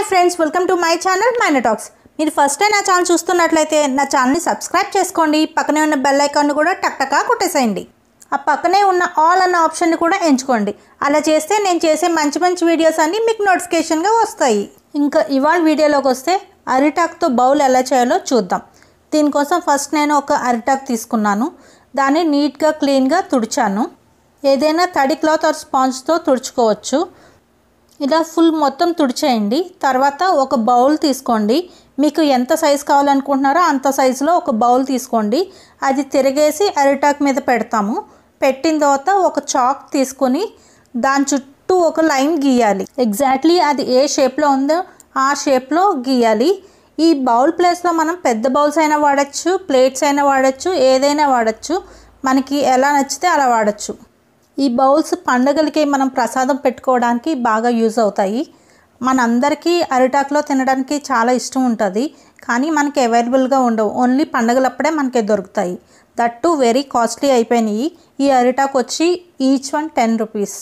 hi friends welcome to my channel Maina talks మీరు first time నా channel చూస్తున్నట్లయితే నా ఛానల్ని సబ్స్క్రైబ్ చేసుకోండి పక్కనే ఉన్న బెల్ ఐకాన్ కూడా టక్ టకా కొట్టేసేయండి ఆ పక్కనే ఉన్న ఆల్ అన్న ఆప్షన్ని కూడా ఎంచుకోండి అలా చేస్తే నేను చేసే మంచి మంచి వీడియోస్ అన్నీ మీకు నోటిఫికేషన్గా వస్తాయి ఇంకా ఇవాళ వీడియోలోకి వస్తే అరిటాక్తో బౌల్ ఎలా చేయాలో చూద్దాం దీనికోసం ఫస్ట్ నేను ఒక అరిటాక్ తీసుకున్నాను దాన్ని నీట్గా క్లీన్గా తుడిచాను ఏదైనా తడి క్లాత్ ఆర్ స్పాంజ్తో తుడుచుకోవచ్చు ఇలా ఫుల్ మొత్తం తుడిచేయండి తర్వాత ఒక బౌల్ తీసుకోండి మీకు ఎంత సైజ్ కావాలనుకుంటున్నారో అంత సైజులో ఒక బౌల్ తీసుకోండి అది తిరిగేసి అరిటాక్ మీద పెడతాము పెట్టిన తర్వాత ఒక చాక్ తీసుకొని దాని చుట్టూ ఒక లైన్ గీయాలి ఎగ్జాక్ట్లీ అది ఏ షేప్లో ఉందో ఆ షేప్లో గీయాలి ఈ బౌల్ ప్లేస్లో మనం పెద్ద బౌల్స్ అయినా వాడచ్చు ప్లేట్స్ అయినా వాడచ్చు ఏదైనా వాడచ్చు మనకి ఎలా నచ్చితే అలా వాడచ్చు ఈ బౌల్స్ పండగలకి మనం ప్రసాదం పెట్టుకోవడానికి బాగా యూజ్ అవుతాయి మనందరికీ అరిటాకులో తినడానికి చాలా ఇష్టం ఉంటుంది కానీ మనకి అవైలబుల్గా ఉండవు ఓన్లీ పండగలప్పుడే మనకి దొరుకుతాయి దట్ టు వెరీ కాస్ట్లీ అయిపోయినాయి ఈ అరిటాకు వచ్చి ఈచ్ వన్ టెన్ రూపీస్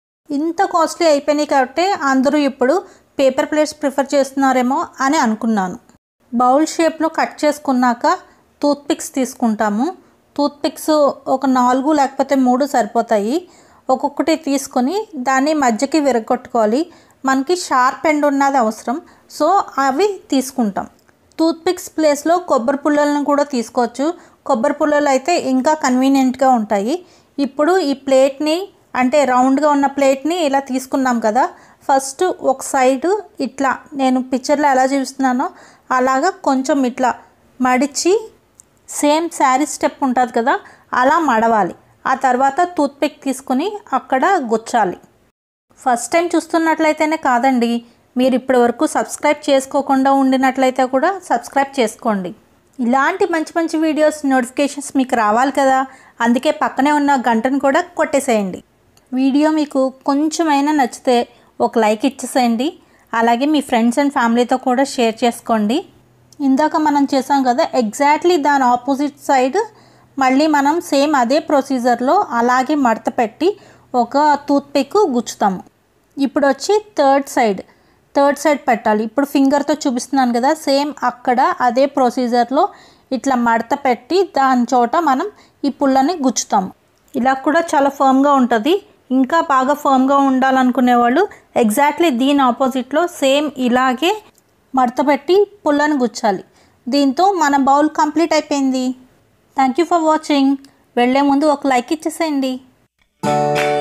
ఇంత కాస్ట్లీ అయిపోయినాయి కాబట్టి అందరూ ఇప్పుడు పేపర్ ప్లేట్స్ ప్రిఫర్ చేస్తున్నారేమో అని అనుకున్నాను బౌల్ షేప్లో కట్ చేసుకున్నాక టూత్ పిక్స్ తీసుకుంటాము టూత్ పిక్స్ ఒక నాలుగు లేకపోతే మూడు సరిపోతాయి ఒక్కొక్కటి తీసుకొని దాన్ని మధ్యకి విరగొట్టుకోవాలి మనకి షార్ప్ ఎండ్ ఉన్నది అవసరం సో అవి తీసుకుంటాం టూత్ పిక్స్ ప్లేస్లో కొబ్బరి పుల్లలను కూడా తీసుకోవచ్చు కొబ్బరి పుల్లలు అయితే ఇంకా కన్వీనియంట్గా ఉంటాయి ఇప్పుడు ఈ ప్లేట్ని అంటే రౌండ్గా ఉన్న ప్లేట్ని ఇలా తీసుకున్నాం కదా ఫస్ట్ ఒక సైడు ఇట్లా నేను పిక్చర్లో ఎలా చూపిస్తున్నానో అలాగా కొంచెం ఇట్లా మడిచి సేమ్ శారీ స్టెప్ ఉంటుంది కదా అలా మడవాలి ఆ తర్వాత టూత్పిక్ తీసుకుని అక్కడ గుచ్చాలి ఫస్ట్ టైం చూస్తున్నట్లయితేనే కాదండి మీరు ఇప్పటి వరకు సబ్స్క్రైబ్ చేసుకోకుండా ఉండినట్లయితే కూడా సబ్స్క్రైబ్ చేసుకోండి ఇలాంటి మంచి మంచి వీడియోస్ నోటిఫికేషన్స్ మీకు రావాలి కదా అందుకే పక్కనే ఉన్న గంటను కూడా కొట్టేసేయండి వీడియో మీకు కొంచెమైనా నచ్చితే ఒక లైక్ ఇచ్చేసేయండి అలాగే మీ ఫ్రెండ్స్ అండ్ ఫ్యామిలీతో కూడా షేర్ చేసుకోండి ఇందాక మనం చేసాం కదా ఎగ్జాక్ట్లీ దాని ఆపోజిట్ సైడ్ మళ్ళీ మనం సేమ్ అదే ప్రొసీజర్లో అలాగే మడత పెట్టి ఒక టూత్పిక్ గుచ్చుతాము ఇప్పుడు వచ్చి థర్డ్ సైడ్ థర్డ్ సైడ్ పెట్టాలి ఇప్పుడు ఫింగర్తో చూపిస్తున్నాను కదా సేమ్ అక్కడ అదే ప్రొసీజర్లో ఇట్లా మడత పెట్టి దాని చోట మనం ఈ పుల్లని గుచ్చుతాము ఇలా కూడా చాలా ఫర్మ్గా ఉంటుంది ఇంకా బాగా ఫర్మ్గా ఉండాలనుకునే వాళ్ళు ఎగ్జాక్ట్లీ దీని ఆపోజిట్లో సేమ్ ఇలాగే మడత పెట్టి పుల్లని గుచ్చాలి దీంతో మన బౌల్ కంప్లీట్ అయిపోయింది థ్యాంక్ యూ ఫర్ వాచింగ్ వెళ్ళే ముందు ఒక లైక్ ఇచ్చేసేయండి